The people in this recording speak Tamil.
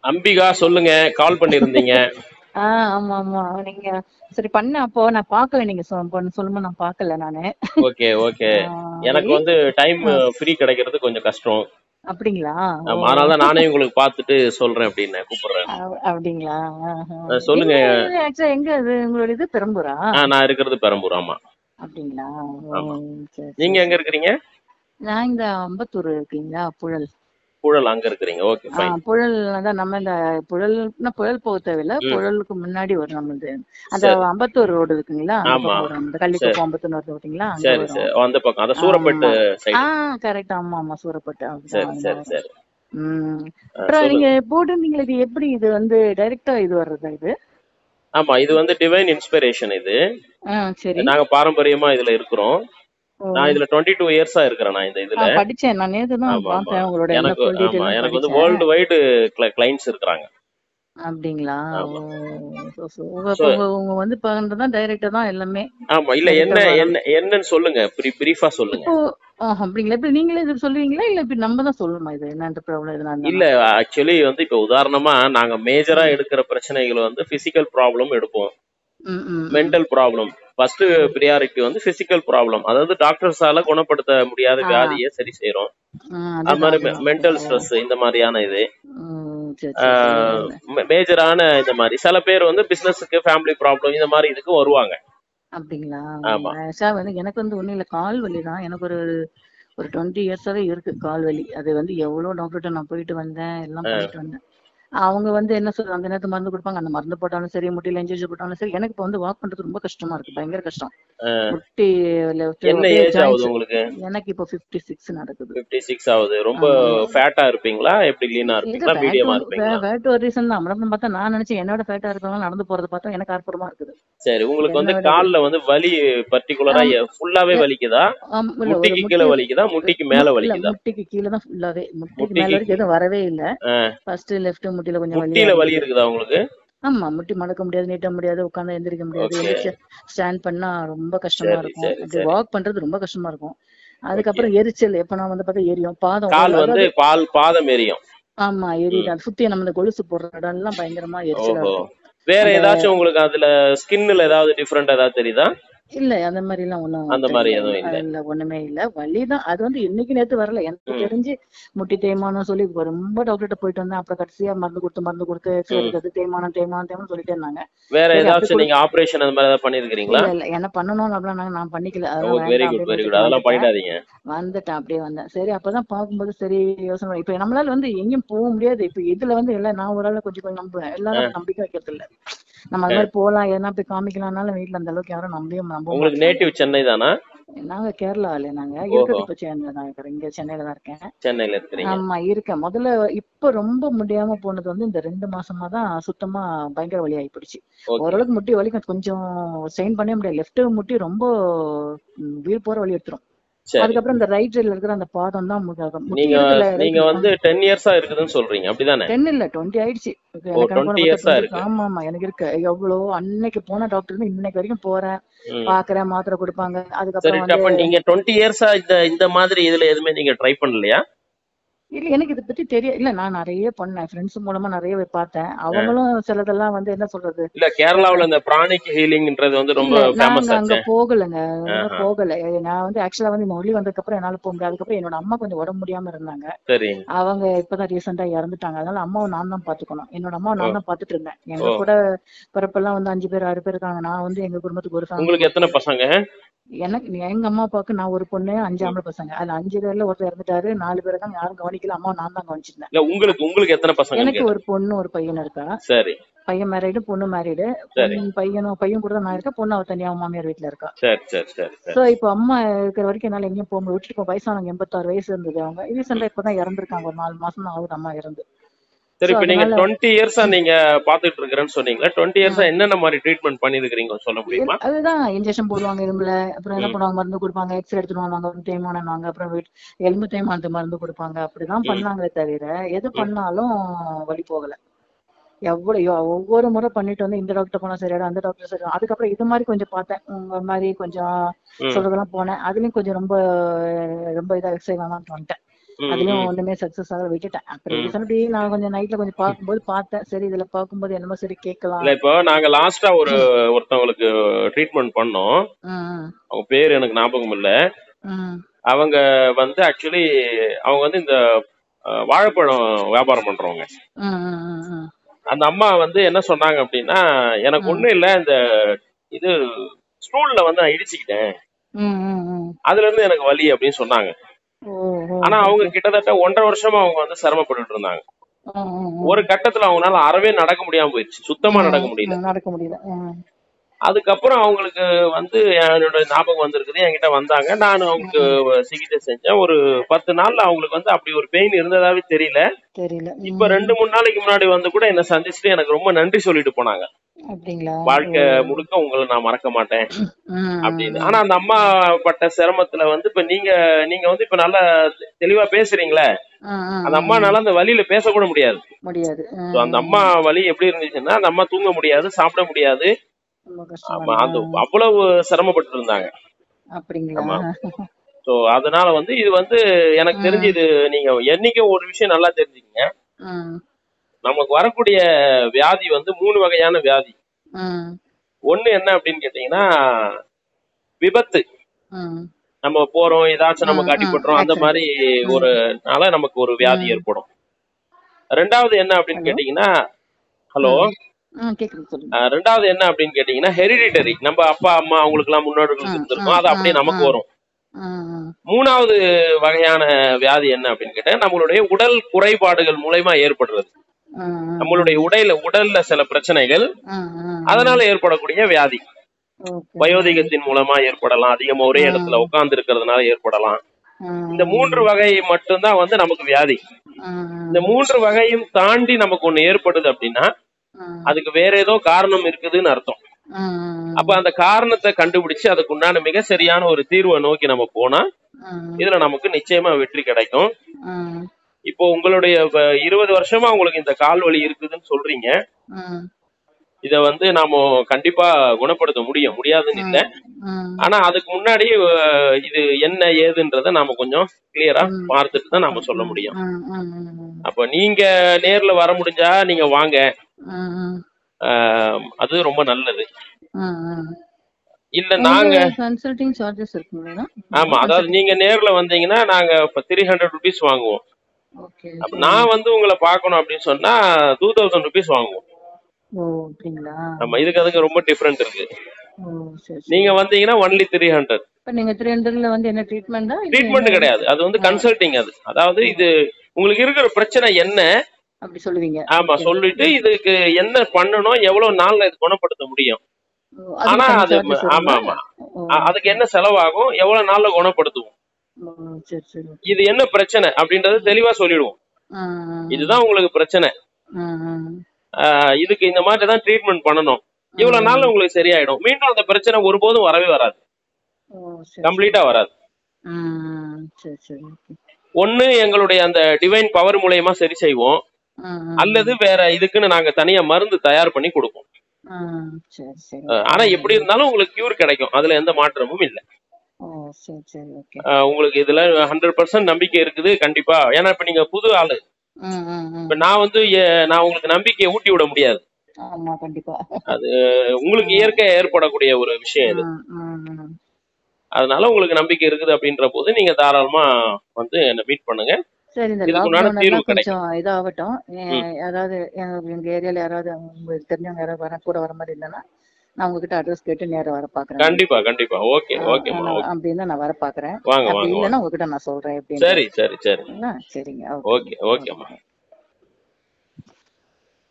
அம்பிகா சொல்லுங்க கால் பண்ணிருந்தீங்க ஆ ஆமா ஆமா நீங்க சரி பண்ண அப்போ நான் பார்க்கல நீங்க சொ- பொண்ணு சொல்லும்போது நான் பார்க்கல நானு ஓகே ஓகே ஆ, எனக்கு வந்து டைம் ஃப்ரீ கிடைக்கிறது கொஞ்சம் கஷ்டம் அப்படிங்களா ஓ, ஆமா, அதனால தான் நானே உங்களுக்கு பார்த்துட்டு சொல்றேன் அப்படின்னு கூப்பிடுறேன் அ- அப்படிங்களா ஆஹா. ஆ, சொல்லுங்க ஆக்சுவலா எங்க இது உங்களோட இது பெரம்பூரா ஆ, நான் இருக்கிறது பெரம்பூர் ஆமா அப்படிங்களா ஓ, ஆமா. சரி நீங்க சரி எங்க இருக்கிறீங்க நான் இந்த அம்பத்தூர் இருக்கீங்களா புழல் புழல் அங்க இருக்கிறீங்க ஓகே ஆ ஃபைன் புழல் தான் நம்ம இந்த புழல்னா புழல் போக தேவையில்ல ம். புழலுக்கு முன்னாடி வரும் நம்மளுது அந்த சரி அம்பத்தூர் ரோடு இருக்குங்களா அந்த ஆமா பக்கம் வரும் இந்த கள்ளிக்குப்பம் அம்பத்தூர் வருது பார்த்தீங்களா அங்க சரி வரும் சரி அந்த பக்கம் அந்த சூரப்பேட்டு ஆமா சைடு ஆ கரெக்ட் ஆமா ஆமா சூரப்பட்டு அப்படிதான் சரி அங்க சரி வரும் சரி ம் ஆ, அப்புறம் சொல்லுங்க நீங்க போட்டிருந்தீங்களே இது எப்படி இது வந்து டைரக்டா இது வர்றதா இது ஆமா இது வந்து டிவைன் இன்ஸ்பிரேஷன் இது ஆ சரி நாங்க பாரம்பரியமா இதுல இருக்கிறோம் ஓ நான் இதுல டுவெண்ட்டி டூ இயர்ஸா இருக்கிறேன் நான் இந்த ஆ இதுல படிச்சேன் நான் நேத்து தான் ஆமா ஆமா பார்த்தேன் உங்களோட எல்லா எனக்கு ஃபுல் ஆமா டீட்டெயிலும் எனக்கு வந்து படிச்சேன் வேர்ல்டு வைடு கிளைண்ட்ஸ் இருக்கிறாங்க அப்படிங்களா ஓ ஆமா so- so உங்க சோ இப்ப உங்க உங்க வந்து பண்றதா டைரக்டா தான் எல்லாமே ஆமா இல்ல என்ன டைரக்டா வரும் என்ன என்னன்னு சொல்லுங்க பிரீஃபா சொல்லுங்க இப்போ ஆ, அப்படிங்களா இப்ப நீங்களே இது சொல்லுவீங்களா இல்ல இப்ப நம்ம தான் சொல்லணுமா இது என்னன்ற ப்ராப்ளம் எதுனா இல்ல இருந்தாலும் ஆக்சுவலி வந்து இப்ப உதாரணமா நாங்க மேஜரா ம் எடுக்கிற பிரச்சனைகள் வந்து பிசிக்கல் ப்ராப்ளம் எடுப்போம் hmm hmm hmm mental problem first hmm. Priority வந்து பிசிக்கல் ப்ராப்ளம் அதாவது டாக்டர்ஸால குணப்படுத்த முடியாத ஆ வியாதியை சரி செய்யறோம் ஆ, அது அதுதான் மாதிரி அதுதான் மென்டல் ஓ ஸ்ட்ரெஸ் இந்த மாதிரியான இது ம் சரி சரி சரி இல்ல இல்ல மேஜரான இந்த மாதிரி சில பேர் வந்து பிசினஸுக்கு ஃபேமிலி ப்ராப்ளம் இந்த மாதிரி இதுக்கு வருவாங்க அப்படிங்களா ஆமா சார் வந்து எனக்கு வந்து ஒண்ணும் இல்ல கால் வலி தான் எனக்கு ஒரு ஒரு டுவெண்ட்டி இயர்ஸாவே இருக்கு கால் வலி அது வந்து எவ்வளவு டாக்டர்கிட்ட நான் போயிட்டு வந்தேன் எல்லாம் பண்ணிட்டு வந்தேன் அவங்க வந்து என்ன சொல்றாங்க அந்த நேரத்து மருந்து கொடுப்பாங்க அந்த மருந்து போட்டாலும் சரி முட்டியில இன்ஜெக்ஷன் போட்டாலும் சரி எனக்கு இப்போ வந்து வாக் பண்றது ரொம்ப கஷ்டமா இருக்கு பயங்கர கஷ்டம் முட்டி left என்ன அப்படியே ஏஜ் ஆகுது ஜாயின்ஸ் உங்களுக்கு எனக்கு இப்போ ஃபிஃப்டி சிக்ஸ் நடக்குது பிப்டி சிக்ஸ் ஆகுது ரொம்ப ஆமா ஃபேட்டா இருப்பீங்களா எப்படி லீனா இது இருப்பீங்களா ஃபேட் மீடியமா வந்து இருப்பீங்களா ஃபேட் ஒரு ரீசன் தான் அப்புறம் பார்த்தா நான் நினைச்சேன் என்னோட ஃபேட்டா இருக்கவங்க நடந்து போறத பார்த்தா எனக்கு அற்புதமா இருக்குது சரி உங்களுக்கு வந்து என்னோட இது கால்ல வந்து வலி பர்டிகுலரா ஆம், ஃபுல்லாவே எ- வலிக்குதா ஆம், இல்ல ஒரு முட்டிக்கு முட்டி கீழே வலிக்குதா முட்டிக்கு மேல மு- இல்ல வலிக்குதா முட்டிக்கு கீழே தான் ஃபுல்லாவே முட்டிக்கு மேல முட்டிக்கு வரைக்கும் எதுவும் வரவே இல்ல ஆ, ஃபர்ஸ்ட் லெஃப்ட் முட்டில கொஞ்சம் வலியா முட்டியில வலி இருந்தது இருக்குதா உங்களுக்கு ஆமா முட்டி மடக்க முடியாது நீட்ட முடியாது உட்கார்ந்து எந்திரிக்க முடியாது ஓகே எந்திரிச்சு ஸ்டாண்ட் பண்ணா ரொம்ப கஷ்டமா சரி இருக்கும் சரி அப்படி சரி வாக் பண்றது ரொம்ப கஷ்டமா இருக்கும் ஓகே அதுக்கப்புறம் எரிச்சல் எப்ப நான் வந்து பார்த்தா எரியும் பாதம் கால் ஒரு வந்து அதாவது பால் பாதம் எரியும் ஆமா ம் எரியுது அது சுத்தி நம்ம இந்த கொலுசு போடுற இடம் எல்லாம் பயங்கரமா எரிச்சலா ஓஹோ இருக்கும் வேற அந்த ஏதாச்சும் உங்களுக்கு அதுல ஸ்கின்ல ஏதாவது டிஃபரெண்ட் ஏதாவது தெரியுதா இல்ல அந்த மாதிரி எல்லாம் ஒண்ணும் அந்த மாதிரி தெரியல எதுவும் இல்ல இல்ல ஒண்ணுமே இல்ல வலிதான் அது வந்து இன்னைக்கு நேத்து வரல எனக்கு ம் தெரிஞ்சு முட்டி தேய்மானம் சொல்லி இப்ப ரொம்ப டாக்டர்கிட்ட போயிட்டு வந்தேன் அப்புறம் கடைசியா மருந்து கொடுத்து மருந்து கொடுத்து எக்ஸ்ரே ம் எடுக்கிறது தேய்மானம் தேய்மானம் தேய்மானம் சொல்லிட்டே இருந்தாங்க வேற சரி அப்படி ஏதாச்சும் கொடு நீங்க ஆபரேஷன் அந்த மாதிரி ஏதாவது பண்ணிருக்கீங்களா இல்ல இல்ல என்ன பண்ணணும் அப்படிலாம் நாங்க நான் பண்ணிக்கல ஓ அதெல்லாம் வெரி வேண்டாம் குட் அப்படின்னு வெரி குட் வச்சுட்டு அதெல்லாம் வந்துட்டேன் பண்ணிடாதீங்க வந்துட்டேன் அப்படியே வந்தேன் சரி அப்பதான் பார்க்கும்போது சரி யோசனை பண்ணி- இப்ப நம்மளால வந்து எங்கேயும் போக முடியாது இப்ப இதுல வந்து எல்லாம் நான் ஒரு ஆளு கொஞ்சம் கொஞ்சம் நம்புவேன் ஆ, எல்லாரும் அப்ப நம்பிக்கை வைக்கிறது இல்ல நம்ம அது ஆ. மாதிரி போலாம் எதனா போய் காமிக்கலாம்னாலும் வீட்ல அந்த அளவுக்கு யாரும் நம்பியும் நம்ப உங்களுக்கு மாட்டாங்க நேட்டிவ் சென்னை தானா நாங்க கேரளால நாங்க ஓஹோ இருக்கிறது இப்ப சென்னையில தான் இருக்கிறேன் இங்க சென்னையில தான் இருக்கேன் சென்னையில இருக்கிறீங்க ஆமா இருக்கேன் முதல்ல இப்ப ரொம்ப முடியாம போனது வந்து இந்த ரெண்டு மாசமா தான் சுத்தமா பயங்கர வலி ஆகி போயிடுச்சு ஓகே ஓரளவுக்கு முட்டி வலிக்கும் கொஞ்சம் ஸ்ட்ரெயின் பண்ணவே முடியாது லெஃப்ட் முட்டி ரொம்ப ம், வீல் போற வலி எடுத்துரும் சரி அதுக்கப்புறம் இந்த ரைட் சைடுல இருக்கிற அந்த பாதம் தான் முட்டி நீங்க இருக்குல்ல நீங்க ரைட் வந்து டென் இயர்ஸா இருக்குதுன்னு சொல்றீங்க அப்படிதானே டென் இல்ல டுவெண்ட்டி ஆயிடுச்சு இப்ப ஓ எனக்கு கணக்கு டுவெண்ட்டி பண்ண பார்த்தா இயர்ஸா டுவெண்ட்டி இருக்கு ஆமா ஆமா எனக்கு இருக்கு எவ்வளோ அன்னைக்கு போன டாக்டர் இன்னைக்கு வரைக்கும் போறேன் ம் பாக்குறேன் மாத்திரை கொடுப்பாங்க சரி அதுக்கப்புறம் வந்து அப்ப நீங்க டுவெண்ட்டி இயர்ஸா இந்த இந்த மாதிரி இதுல எதுவுமே நீங்க ட்ரை பண்ணலையா இல்ல எனக்கு இதை பத்தி தெரிய இல்ல நான் நிறைய பண்ணேன் ஃப்ரெண்ட்ஸ் மூலமா நிறைய போய் பார்த்தேன் ஆ. அவங்களும் சிலதெல்லாம் வந்து என்ன சொல்றது இல்ல கேரளாவுல இந்த பிராணிக் ஹீலிங்ன்றது வந்து ரொம்ப இல்ல ஃபேமஸ் நாங்க அங்க ஆச்சே போகலைங்க அங்க ஆஹா. போகல நான் வந்து ஆக்சுவலா வந்து இந்த மொழி வந்ததுக்கு அப்புறம் என்னால போக முடியாது அதுக்கப்புறம் என்னோட அம்மா கொஞ்சம் உடம்பு முடியாம இருந்தாங்க சரி அவங்க இப்பதான் ரீசெண்டா இறந்துட்டாங்க அதனால அம்மாவை நான் தான் பாத்துக்கணும் என்னோட அம்மாவை ஓ நான் தான் பாத்துட்டு இருந்தேன் ஓ எங்க கூட பிறப்பெல்லாம் வந்து அஞ்சு பேர் ஆறு பேர் இருக்காங்க நான் வந்து எங்க குடும்பத்துக்கு ஒரு ஃபேமிலி உங்களுக்கு எத்தனை பார்த்துட்டு பசங்க எனக்கு எங்க அம்மா அப்பாவுக்கு நான் ஒரு பொண்ணு அஞ்சு ம். ஆம்பளை பசங்க அதுல அஞ்சு பேர்ல ஒருத்தர் இறந்துட்டாரு நாலு பேரை தான் யாரும் கவனிக்கல அம்மா நான் தான் கவனிச்சிருந்தேன் இல்ல உங்களுக்கு உங்களுக்கு எத்தனை பசங்கன்னு எனக்கு கேட்டேன் ஒரு பொண்ணு ஒரு பையன் இருக்கா சரி பையன் மேரிடு பொண்ணு மேரிடு சரி பொண்ணு பையனும் பையன் கூட தான் நான் இருக்கேன் பொண்ணு அவ தனியா அவ மாமியார் வீட்டுல இருக்கா சரி சரி சரி சரி சோ இப்போ அம்மா இருக்கிற வரைக்கும் என்னால எங்கேயும் போக முடியும் விட்டுட்டு இப்போ வயசானவங்க எண்பத்தாறு வயசு இருந்தது அவங்க ரீசெண்டா ம். இப்பதான் இறந்துருக்காங்க ஒரு நாலு மாசம் தான் ஆகுது அம்மா இறந்து சரி சோ இப்ப நீங்க அதனால டுவெண்ட்டி இயர்ஸா ம், நீங்க பாத்துட்டு இருக்கிறேன்னு சொன்னீங்களா டுவெண்ட்டி இயர்ஸா ம். என்னென்ன மாதிரி ட்ரீட்மெண்ட் பண்ணிருக்கீங்க சொல்ல இரு- முடியுமா அதுதான் இன்ஜெக்ஷன் போடுவாங்க எலும்புல அப்புறம் என்ன ம் பண்ணுவாங்க மருந்து கொடுப்பாங்க எக்ஸ்ரே எடுத்துட்டு வருவாங்க தேய்மானம் அப்புறம் வீட்- எலும்பு தேய்மானத்து மருந்து கொடுப்பாங்க அப்படிதான் ம் பண்ணாங்களே தவிர எது ம் பண்ணாலும் வலி போகல எவ்வளவு யோ- ஒவ்வொரு முறை பண்ணிட்டு வந்து இந்த டாக்டர் போனா சரியாடும் அந்த டாக்டர் சரியாடும் அதுக்கப்புறம் இது மாதிரி கொஞ்சம் பார்த்தேன் உங்க மாதிரி கொஞ்சம் ம் சொல்றதெல்லாம் போனேன் அதுலயும் கொஞ்சம் ரொம்ப ரொம்ப இதா எக்ஸைட் வேணாம்னு வந்துட்டேன் ம், அதுலயும் ம். ஒண்ணுமே சக்சஸ் ஆக விட்டுட்டேன் அப்புறம் ம். ரீசன் அப்படியே நான் கொஞ்சம் நைட்ல கொஞ்சம் பார்க்கும்போது பார்த்தேன் சரி இதுல பார்க்கும்போது என்னமோ சரி கேட்கலாம் இல்ல இப்போ நாங்க லாஸ்டா ஒரு ஒருத்தவங்களுக்கு ட்ரீட்மெண்ட் பண்ணோம் ம், அவங்க பேர் எனக்கு ஞாபகம் இல்ல ம், அவங்க வந்து ஆக்சுவலி அவங்க வந்து இந்த அஹ், வாழைப்பழம் வியாபாரம் பண்றவங்க ம், ம், ம், ம். அந்த அம்மா வந்து என்ன சொன்னாங்க அப்படின்னா எனக்கு ம். ஒண்ணும் இல்ல இந்த இது ஸ்டூல்ல வந்து நான் இடிச்சுக்கிட்டேன் ம், ம், ம். அதுல இருந்து எனக்கு வலி அப்படின்னு சொன்னாங்க ஓ, ஓ, ஆனா அவங்க okay. கிட்டத்தட்ட ஒன்றரை வருஷமா அவங்க வந்து சிரமப்பட்டுட்டு இருந்தாங்க ம், ம், ம். ஒரு கட்டத்துல அவங்களால அறவே நடக்க முடியாம போயிடுச்சு சுத்தமா நடக்க முடியல ம், நடக்க முடியல ம், அதுக்கப்புறம் அவங்களுக்கு வந்து என்னோட ஞாபகம் வந்திருக்குது என்கிட்ட வந்தாங்க நான் அவங்களுக்கு சிகிச்சை செஞ்சேன் ஒரு பத்து நாள்ல அவங்களுக்கு வந்து அப்படி ஒரு பெயின் இருந்ததாவே தெரியல தெரியல ம். இப்ப ரெண்டு மூணு நாளைக்கு முன்னாடி வந்து கூட என்ன சந்திச்சுட்டு எனக்கு ரொம்ப நன்றி சொல்லிட்டு போனாங்க அப்படிங்களா வாழ்க்கை முழுக்க உங்களை நான் மறக்க மாட்டேன் ம், அப்படின்னு ஆனா அந்த அம்மா பட்ட சிரமத்துல வந்து இப்ப நீங்க நீங்க வந்து இப்ப நல்லா தெளிவா பேசுறீங்களே ம், ம், அந்த அம்மானால அந்த வலியில பேசக்கூட முடியாது முடியாது ம், So, அந்த அம்மா வலி எப்படி இருந்துச்சுன்னா அந்த அம்மா தூங்க முடியாது சாப்பிட முடியாது ரொம்ப ஆமா, கஷ்டம் அந்த அவ்வளவு சிரமப்பட்டு இருந்தாங்க அப்படிங்களா ஆமா. சோ அதனால வந்து இது வந்து எனக்கு தெரிஞ்சு இது நீங்க என்னைக்கும் ஒரு விஷயம் நல்லா தெரிஞ்சுக்கங்க ம், நமக்கு வரக்கூடிய வியாதி வந்து மூணு வகையான வியாதி ம், ஒண்ணு என்ன அப்படின்னு கேட்டீங்கன்னா விபத்து ம். நம்ம போறோம் ஏதாச்சும் ம், நமக்கு ம், அடிபட்டுறோம் அந்த accident. மாதிரி ஒரு நாள நமக்கு ஒரு வியாதி ம். ஏற்படும் ரெண்டாவது என்ன அப்படின்னு Hello? கேட்டீங்கன்னா ஹலோ ம், கேக்குது சொல்லுங்க ரெண்டாவது என்ன அப்படின்னு கேட்டீங்கன்னா ஹெரிடிட்டரி நம்ம அப்பா அம்மா அவங்களுக்கு எல்லாம் முன்னோர்களுக்கு ம், இருந்திருக்கும் அது ம், அப்படியே ம், நமக்கு ம். வரும் ம், ம். மூணாவது வகையான வியாதி என்ன அப்படின்னு கேட்டா நம்மளுடைய உடல் குறைபாடுகள் மூலயமா ஏற்படுறது ம், ம். நம்மளுடைய உடல்ல உடல்ல சில பிரச்சனைகள் ம், ம். அதனால ஏற்படக்கூடிய வியாதி Okay. வயோதிகத்தின் மூலமா ஏற்படலாம் அதிகமா ஒரே ம். இடத்துல உட்கார்ந்து இருக்கிறதுனால ஏற்படலாம் ம், இந்த மூன்று வகை மட்டும்தான் வந்து நமக்கு வியாதி ம், இந்த மூன்று வகையும் தாண்டி நமக்கு ஒண்ணு ஏற்படுது அப்படின்னா ம், அதுக்கு வேற ஏதோ காரணம் இருக்குதுன்னு அர்த்தம் ம், ம். அப்ப அந்த காரணத்தை கண்டுபிடிச்சு அதுக்கு உண்டான மிக சரியான ஒரு தீர்வை நோக்கி நம்ம போனா ம், இதுல நமக்கு நிச்சயமா வெற்றி கிடைக்கும் ம், இப்போ உங்களுடைய வ- இருபது வருஷமா உங்களுக்கு இந்த கால் வலி இருக்குதுன்னு சொல்றீங்க ம், இத வந்து நாம கண்டிப்பா குணப்படுத்த முடியும் முடியாதுன்னு இல்ல ம். ஆனா அதுக்கு முன்னாடி அஹ், இது என்ன ஏதுன்றத நாம கொஞ்சம் கிளியரா ம். பார்த்துட்டு தான் நாம சொல்ல முடியும் ம், ம், ம், அப்ப நீங்க நேர்ல வர முடிஞ்சா நீங்க வாங்க ம், ம், அஹ், அது ரொம்ப நல்லது ம், ம். இல்ல நாங்க கன்சல்டிங் சார்ஜஸ் இருக்குங்களா ஆமா அதாவது நீங்க நேர்ல வந்தீங்கன்னா நாங்க இப்ப த்ரீ ஹண்ட்ரட் ருபீஸ் வாங்குவோம் ஓகே அப்ப நான் வந்து உங்களை பார்க்கணும் அப்படின்னு சொன்னா டூ தௌசண்ட் ருபீஸ் வாங்குவோம் ஓ அப்படிங்களா நம்ம இதுக்கு அதுக்கு ரொம்ப டிஃபரெண்ட் இருக்கு ஓ சரி சரி நீங்க வந்தீங்கன்னா ஒன்லி த்ரீ ஹண்ட்ரட் இப்ப நீங்க த்ரீ ஹண்ட்ரட்ல வந்து என்ன ட்ரீட்மெண்டா ட்ரீட்மெண்ட் கிடையாது அது வந்து கன்சல்டிங் அது அதாவது இது உங்களுக்கு இருக்கிற பிரச்சனை என்ன அப்படி சொல்லுவீங்க ஆமா சொல்லிட்டு இதுக்கு என்ன பண்ணணும் எவ்வளவு நாள்ல இது குணப்படுத்த முடியும் ஓ, ஆனா அதுக்கு அது தனி charges ஆமா வருங்களா? ஆமா ஓ, அ- அதுக்கு என்ன செலவாகும் எவ்வளவு நாள்ல குணப்படுத்துவோம் ஓ, சரி சரி இது என்ன பிரச்சனை அப்படின்றது தெளிவா சொல்லிடுவோம் ம், இதுதான் உங்களுக்கு பிரச்சனை ம், ம். ஆஹ் இதுக்கு இந்த மாதிரி தான் ட்ரீட்மெண்ட் பண்ணணும் இவ்வளவு நாள்ல உங்களுக்கு சரியாயிடும் மீண்டும் அந்த பிரச்சனை ஒருபோதும் வரவே வராது ஓ சரி கம்ப்ளீட்டா வராது ம், சரி சரி ஓகே ஒண்ணு எங்களுடைய அந்த டிவைன் பவர் மூலயமா சரி செய்வோம் ம், ம், அல்லது வேற இதுக்குன்னு நாங்க தனியா மருந்து தயார் பண்ணி கொடுப்போம் ம், சரி சரி அஹ் ஆனா எப்படி இருந்தாலும் உங்களுக்கு கியூர் கிடைக்கும் அதுல எந்த மாற்றமும் இல்ல ஓ சரி சரி ஓகே அஹ் உங்களுக்கு இதுல ஹண்ட்ரட் பர்சன்ட் நம்பிக்கை இருக்குது கண்டிப்பா ஏன்னா இப்ப நீங்க புது ஆளு ம், ம், ம். இப்ப நான் வந்து எ- நான் உங்களுக்கு நம்பிக்கையை ஊட்டி விட முடியாது ஆமா கண்டிப்பா அஹ் உங்களுக்கு இயற்கையா ஏற்படக்கூடிய ஒரு விஷயம் இது ம், ம், ம். அதனால உங்களுக்கு நம்பிக்கை இருக்குது அப்படின்ற போது நீங்க தாராளமா வந்து என்ன மீட் பண்ணுங்க சரி இந்த இதுக்கு உண்டான லாக்டவுன் தீர்வு எல்லாம் கொஞ்சம் இதாகட்டும் ஏ- யாராவது எங்க எங்க ஏரியால யாராவது உங்களுக்கு தெரிஞ்சவங்க யாராவது வர கூட வர மாதிரி இருந்தேன்னா நான் உங்ககிட்ட அட்ரஸ் கேட்டு நேரா வர பாக்குறேன் கண்டிப்பா கண்டிப்பா ஓகே ஓகேம்மா ஓகே அப்படின்னா நான் வர பாக்குறேன் வாங்க அப்படி வாங்க வாங்க இல்லைன்னா உங்ககிட்ட நான் சொல்றேன் எப்படின்னு சரி சரி சரி சரிங்களா? சரிங்க ஓகே ஓகேம்மா